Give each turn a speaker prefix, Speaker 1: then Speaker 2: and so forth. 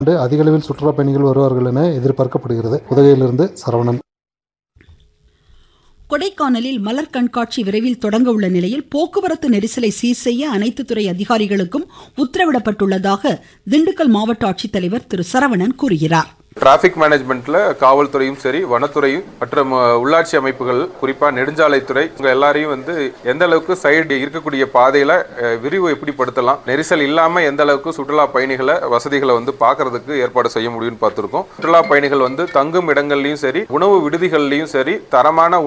Speaker 1: ஆண்டு அதிக அளவில் சுற்றுலா பயணிகள் வருவார்கள் என எதிர்பார்க்கப்படுகிறது உதகையிலிருந்து சரவணன்
Speaker 2: கொடைக்கானலில் மலர் கண்காட்சி விரைவில் தொடங்க உள்ள நிலையில் போக்குவரத்து நெரிசலை சீர் செய்ய அனைத்து துறை அதிகாரிகளுக்கும் உத்தரவிடப்பட்டுள்ளதாக திண்டுக்கல் மாவட்ட ஆட்சித்தலைவர் திரு சரவணன் கூறுகிறார்
Speaker 3: டிராபிக் மேனேஜ்மெண்ட்ல காவல்துறையும் சரி வனத்துறையும் மற்றும் அஹ், உள்ளாட்சி அமைப்புகள் குறிப்பா நெடுஞ்சாலைத்துறை இவங்க எல்லாரையும் வந்து எந்த அளவுக்கு சைடு இருக்கக்கூடிய பாதையில அஹ், விரிவு எப்படி படுத்தலாம் நெரிசல் இல்லாம எந்த அளவுக்கு சுற்றுலா பயணிகளை வசதிகளை வந்து பார்க்கறதுக்கு ஏற்பாடு செய்ய முடியும்னு பார்த்திருக்கோம் சுற்றுலா பயணிகள் வந்து தங்கும் இடங்கள்லயும் சரி உணவு விடுதிகள்லயும் சரி தரமான